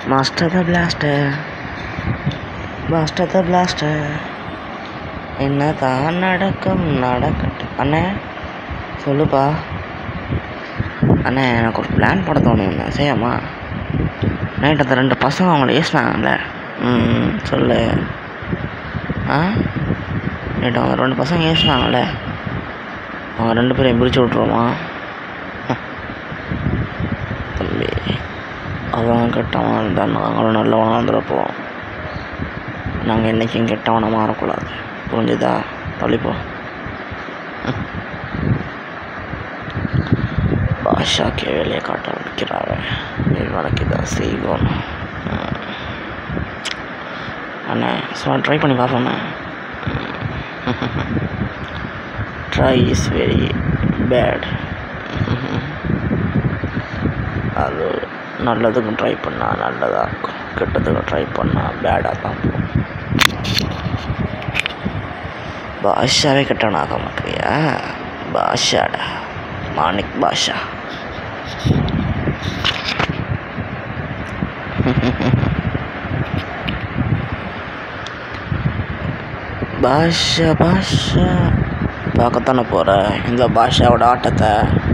Master the blaster master the blaster என்ன தான் நடக்கும் நடக்கட்டும் அண்ணே சொல்லுப்பா அண்ணே எனக்கு ஒரு பிளான் போட தோணுங்க செய்யாமா நைட் அந்த ரெண்டு பசங்க அவங்கள ஏசினாங்கல்ல ம் ம், சொல்லு ஆ நைட் அவங்க ரெண்டு பசங்க ஏசினாங்கல்ல அவங்க ரெண்டு பேரையும் பிரித்து விட்ருவோமா தம்பி அவன் கெட்டவன் இருந்தால் நாங்களும் நல்லவனாக இருந்துறப்போ நாங்கள் என்றைக்கும் கெட்டவனை மாறக்கூடாது புரிஞ்சுதா தள்ளிப்போ பாஷாக்கு வேலையை காட்ட வைக்கிறாங்க இவனுக்கு இதான் செய்வோம் ம். அண்ணே சும்மா ட்ரை பண்ணி பார்ப்போண்ணே ட்ரை இஸ் வெரி பேட் அது நல்லதுக்கும் ட்ரை பண்ணால் நல்லதாக இருக்கும் கெட்டதுக்கும் ட்ரை பண்ணால் பேடாக தான் போகும் பாஷாவே கெட்டவனாக மாட்டியா பாஷாடா மாணிக் பாஷா பாஷா பாஷா பார்க்கத்தானே போகிற இந்த பாஷாவோட ஆட்டத்தை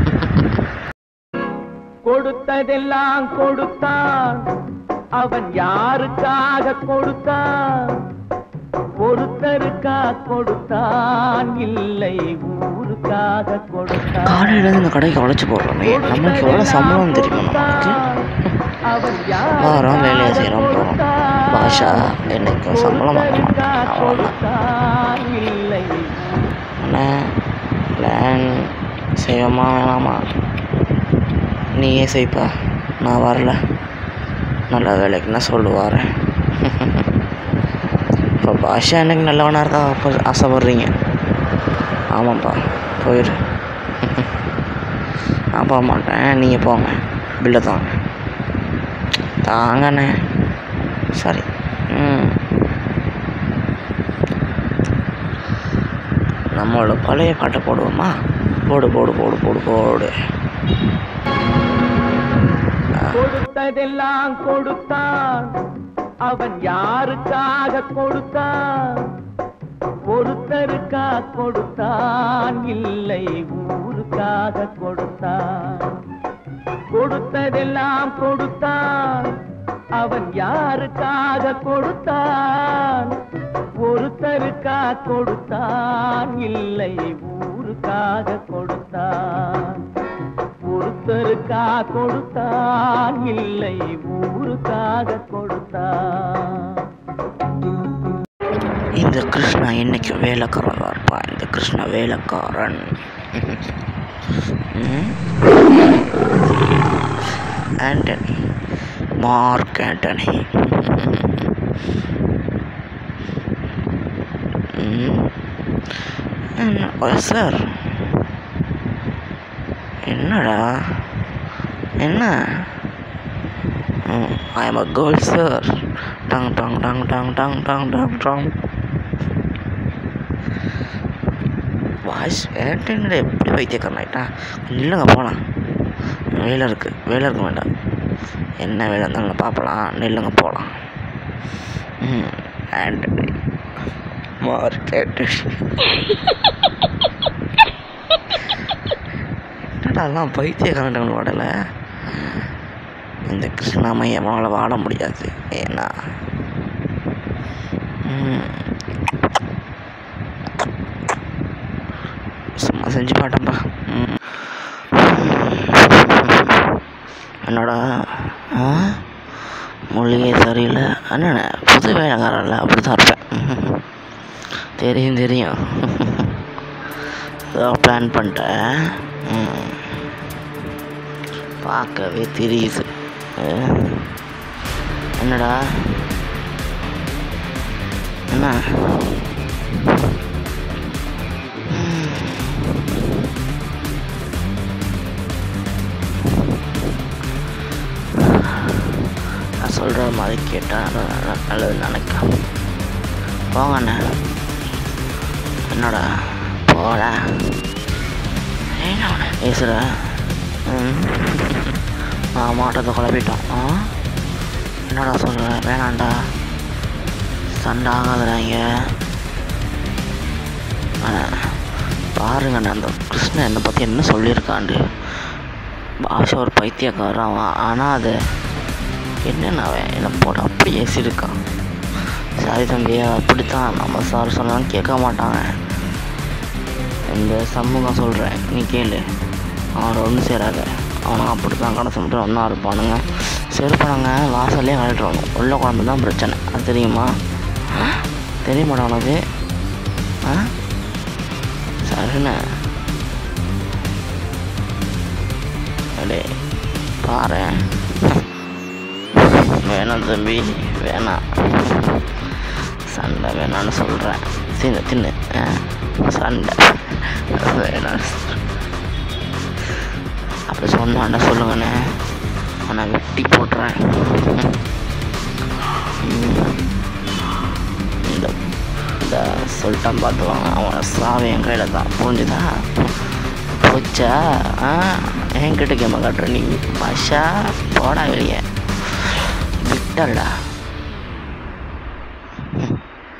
கொடுத்ததெல்லாம் கொடுத்தான் அவன் யாருக்காக கொடுத்தான் ஒருத்தருக்கா கொடுத்தான் இல்லை ஊருக்காக கொடுத்தான் காலையிலேருந்து இந்த கடைக்கு உழைச்சி போடுறோமே நம்மளுக்கு எவ்வளோ சம்பளம் தெரியுமா நமக்கு அவன் வாரம் வேலையை செய்கிறோம் போகிறோம் பாஷா என்னைக்கும் சம்பளம் வாங்க மாட்டான் அவ்வளோதான் கொடுத்தான் இல்லை அண்ணா பிளான் செய்வோமா வேணாமா நீயே செய்ப்பா நான் வரல நல்ல வேலைக்குன்னா சொல்லு வரேன் இப்போ பாஷா எனக்கு நல்லவனாக இருக்கா அப்போ ஆசைப்படுறீங்க ஆமாப்பா போயிரு நான் போக மாட்டேன் நீங்கள் போங்க பில்லை தாங்க தாங்கண்ணே சரி ம் நம்மளோட பழைய பாட்டை போடுவோமா போடு போடு போடு போடு போடு கொடுத்ததெல்லாம் கொடுத்தான் அவன் யாருக்காக கொடுத்தான் ஒருத்தருக்கா கொடுத்தான் இல்லை ஊருக்காக கொடுத்தான் கொடுத்ததெல்லாம் கொடுத்தான் அவன் யாருக்காக கொடுத்தான் ஒருத்தருக்கா கொடுத்தான் இல்லை ஊருக்காக கொடுத்தான் ஒருத்தருக்கா கொடுத்தான் இல்லை ஊருக்காக கொடுத்தான் இந்த கிருஷ்ணா என்னைக்கு வேலைக்காரராக இருப்பான் இந்த கிருஷ்ணா வேலைக்காரன் ம்? ஆண்டனி மார்க் ஆண்டனி ம். என்ன சார் என்னடா என்ன I am a girl sir டங் டங் டங் டங் டங் டங் டங் டங் வாய்ஸ் ஏன்ட்டு எப்படி வைத்தியக்காரன் ஆகிட்டான் இல்லைங்க போகலாம் வேலை இருக்குது வேலை இருக்க வேண்டாம் என்ன வேலை இருந்தாலும் பார்க்கலாம் நில்லுங்க போகலாம் ம் ஆண்டனி மார்க்கெட் என்னடா எல்லாம் பைத்தியக்காரன் வாடல இந்த கிருஷ்ணாமையமால் வாட முடியாது ஏன்னா ம், சும்மா செஞ்சு பாட்டேன்ப்பா ம். என்னடா ஆ மொழியே சரியில்லை அண்ணே புது வேலைக்காரன்ல அப்படி தான் இருப்பேன் ம். தெரியும் தெரியும் ஏதோ பிளான் பண்ணிட்டேன் ம். பார்க்கவே தெரியுது அஹ். என்னடா என்ன நான் சொல்கிற மாதிரி கேட்டால் நல்லது நினைக்கிறேன் போங்கண்ணே என்னடா போடா ஏன்னா பேசுகிற ம் நான் மாட்டத்தை குழப்பிட்டோம் ஆ என்னடா சொல்ற வேணாண்டா சண்டை ஆகாதுறாங்க ஆனால் பாருங்கண்ணா அந்த கிருஷ்ணன் என்னை பற்றி என்ன சொல்லியிருக்காண்டு பாஷா ஒரு பைத்தியக்காரன் அவன் ஆனால் அது என்னென்ன அவன் என்னை போட்டு அப்படி ஏசிருக்கான் சாரி தம்பி அப்படித்தான் நம்ம சார் சொன்னாலும் கேட்க மாட்டாங்க இந்த சமூகம் சொல்கிறேன் நீ கேளு அவனோட ஒன்று சேராத அவனும் அப்படி தான் கடைசி மட்டும் ஒன்றா இருப்பானுங்க செருப்பானுங்க வாசல்லே கழட்டுவாங்க உள்ள குழம்பு தான் பிரச்சனை அது தெரியுமா தெரியுமாடா உனக்கு ஆ சரிண்ணே அடே பாரு வேணாம் தம்பி வேணாம் சண்டை வேணான்னு சொல்கிறேன் தின்னு தின்னு ஆ, சண்டை வேணான்னு சொல்றேன். அப்படி சொன்னாண்டா சொல்லுங்கண்ணே அவனை வெட்டி போட்டுறேன் ம். இந்த இந்த சொல்லிட்டான் பார்த்துவாங்க அவனை சாவி என் கையில் தான் புரிஞ்சுதா போச்சா ஆ என்கிட்ட கேம காட்டுற நீ பாஷா போடா வெளியே விட்டல்டா ம்.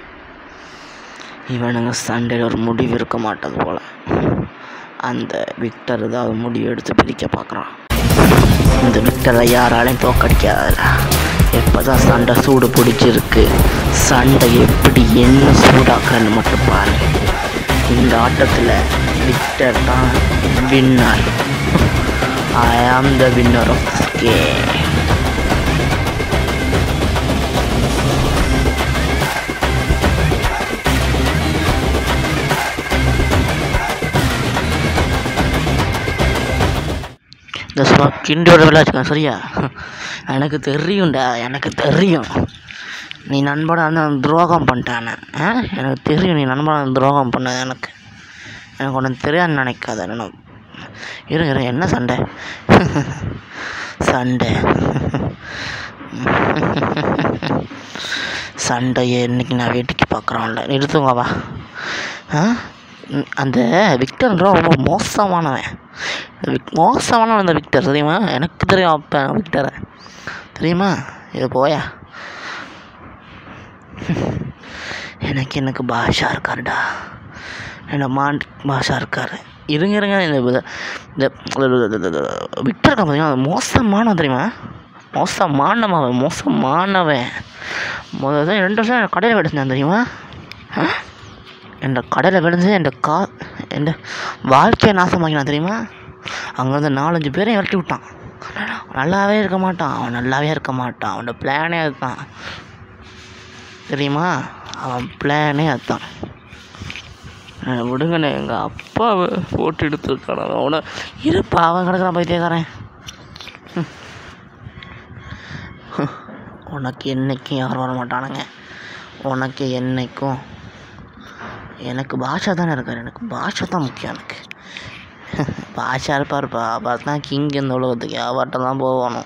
இவனுங்க சண்டையில் ஒரு முடிவு இருக்க மாட்டது போல அந்த விக்டர் ஏதாவது முடிவு எடுத்து பிரிக்க பார்க்குறான் இந்த விக்டரை யாராலையும் தோக்கடிக்காதடா எப்போதான் சண்டை சூடு பிடிச்சிருக்கு சண்டை எப்படி என்ன சூடாக்குறன்னு மட்டும் பாரு இந்த ஆட்டத்தில் விக்டர் தான் வின்னர் ஐ ஆம் த வின்னர் ஆஃப் கேம் இந்த சும்மா கிண்டியோட விளையாச்சுக்கா சரியா எனக்கு தெரியும்டா எனக்கு தெரியும் நீ நண்பனை வந்து அவன் துரோகம் பண்ணிட்டானே ஆ எனக்கு தெரியும் நீ நண்பனை வந்து துரோகம் பண்ணது எனக்கு எனக்கு ஒன்று தெரியாதுன்னு நினைக்காத நான் இருங்க இருங்க என்ன சண்டை சண்டை சண்டையை இன்னைக்கு நான் வேடிக்கை பார்க்குறோம்ல நிறுத்துங்க வா ஆ ம், அந்த விக்டர்ன்ற ரொம்ப மோசமானவன் இந்த விக் மோசமானவன் அந்த விக்டர் தெரியுமா எனக்கு தெரியும் அப்போ விக்டரை தெரியுமா இது போயா எனக்கு எனக்கு பாஷா இருக்காருடா என்ன மான் பாஷா இருக்காரு இருங்க இருங்க இந்த இந்த- இந்த இந்த விக்டர் இருக்கான் பார்த்தீங்கன்னா அது மோசமானவன் தெரியுமா மோசமானவன் மோசமானவன் முதல்ல ரெண்டு வருஷம் கடையில் கிடச்சிருந்தான் தெரியுமா ஆ? என் கடையில் விழுந்து என் கா என் வாழ்க்கையை நாசமாக்கினான் தெரியுமா அங்கேருந்து நாலஞ்சு பேரையும் விரட்டி விட்டான் நல்லாவே இருக்க மாட்டான் அவன் நல்லாவே இருக்க மாட்டான் அவனோட பிளானே அதுதான் தெரியுமா அவன் பிளானே அதுதான் அஹ் விடுங்கண்ணே எங்கள் அப்பாவை போட்டு எடுத்துருக்கான் அவனை இருப்பா அவன் கிடக்குறான் பைத்தியக்காரன் ஹம். ஹம். உனக்கு என்னைக்கும் யாரும் வர மாட்டானுங்க உனக்கு என்னைக்கும் எனக்கு பாஷா தானே இருக்கார் எனக்கு பாஷா தான் முக்கியம் எனக்கு பாஷா இருப்பார்ப்பா அவர் தான் கிங் இந்த உலகத்துக்கு அவர்கிட்ட தான் போகணும்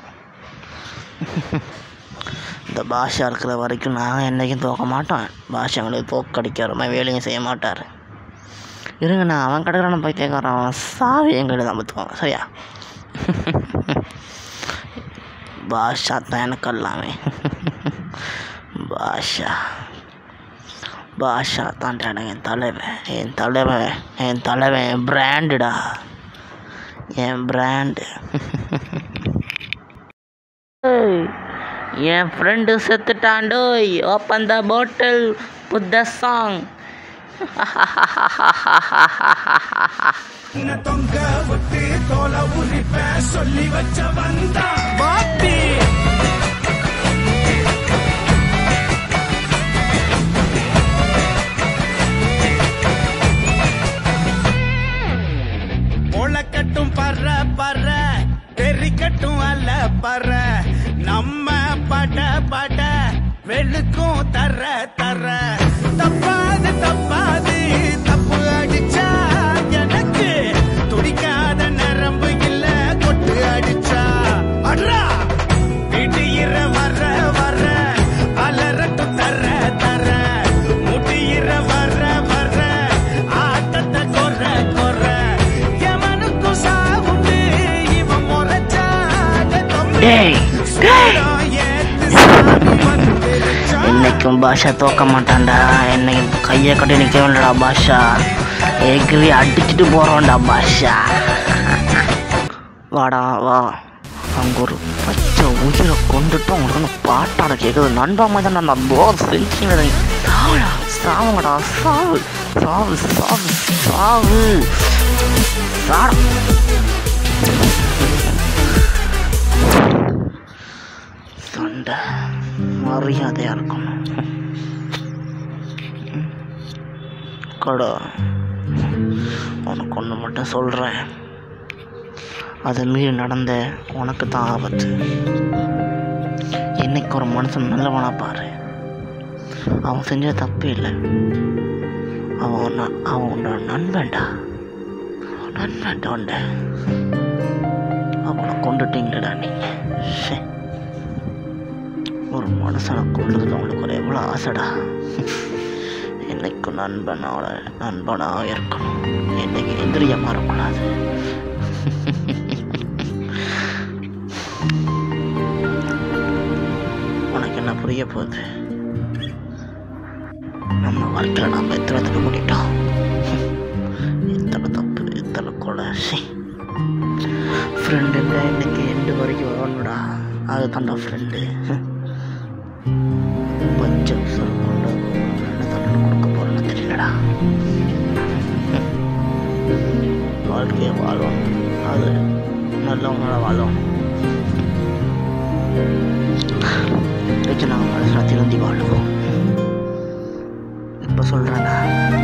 இந்த பாஷா இருக்கிற வரைக்கும் நான் என்றைக்கும் தோக்க மாட்டேன் பாஷா எங்களுக்கு தோக்கடிக்கிற மாதிரி வேலையும் செய்ய மாட்டார் இருங்க நான் அவன் கிடக்குறான பைத்தியக்காரன் அவன் சாவி எங்கிட்ட தான் பார்த்துக்குவாங்க சரியா பாஷா தான் எனக்கு எல்லாமே பாஷா பாஷா தான்டா என் தலைவன் என் தலைவன் என் தலைவன் என் பிராண்டுடா என் பிராண்டு என் ஃப்ரெண்டு செத்துட்டாண்டோய் open the bottle put the song தொங்க விட்டு தோலை உரிப்ப சொல்லி வச்ச வந்தா பாட்டி முளைக்கட்டும் பற பற தெரிக்கட்டும் அல்ல பற நம்ம பட பட வெளுக்கும் தர தர தப்பாது தப்பாது தப்பு அடிச்சா எனக்கு துடிக்காத நரம்பு இல்ல கொட்டு அடிச்சா அட்ரா திடீர வர வர அலரட்டும் தர தர முடியிற வர வர ஆட்டத்தை கொற கொற எவனுக்கும் சாவுண்டு இவன் முறைச்சாக தம்பி டேய், டேய். சூடம் ஏத்து என்னைக்கும் பாஷா தோக்க மாட்டான்டா என்னைக்கும் கையை கட்டி நிற்க வேண்டடா பாஷா எகிரி அடிச்சுட்டு போகிறோம்டா பாஷா வாடா வா அங்கே ஒரு பச்சை உயிரை கொண்டுட்டு அவங்களுக்கு வந்து பாட்டாட கேட்குது நண்பா மாதிரி தான் நான் போர் செஞ்சு சாவுடா சாவுங்கடா சாவு சாவு சாவு சாவு சாடா சண்டை மரியாதையாக இருக்கணும் கடா உனக்கு ஒன்று மட்டும் சொல்கிறேன் அதை மீறி நடந்த உனக்கு தான் ஆபத்து என்னைக்கு ஒரு மனுஷன் நல்லவனா பாரு அவன் செஞ்ச தப்பு இல்லை அவன் உன்ன- அவன் உன்னோட நண்பன்டா நண்பன்டா உண்ட அவனை கொண்டுட்டீங்களடா நீங்கள் ஷே ஒரு மனுஷனை கொள்றதுல உங்களுக்கு ஒரு எவ்வளோ ஆசைடா என்னைக்கும் நண்பனோட நண்பனாக இருக்கணும் என்னைக்கு எதிரியா மாறக்கூடாது உனக்கு என்ன புரிய போகுது நம்ம வாழ்க்கையில் நாம் எத்தனை தப்பு பண்ணிட்டோம் எத்தனை தப்பு எத்தனை கொலை ஃப்ரெண்டுங்க இன்னைக்கு எண்டு வரைக்கும் வரணும்டா அது தான்டா ஃப்ரெண்டு பச்சை உசுறு கொண்டு என்ன தண்டனை கொடுக்க போறேன்னு தெரியலடா வாழ்க்கையை வாழும் அது நல்லவங்களோட வாழும் இதுக்கு நாங்கள் மனசில் திருந்தி வாழுவோம் இப்போ சொல்கிறேன்னா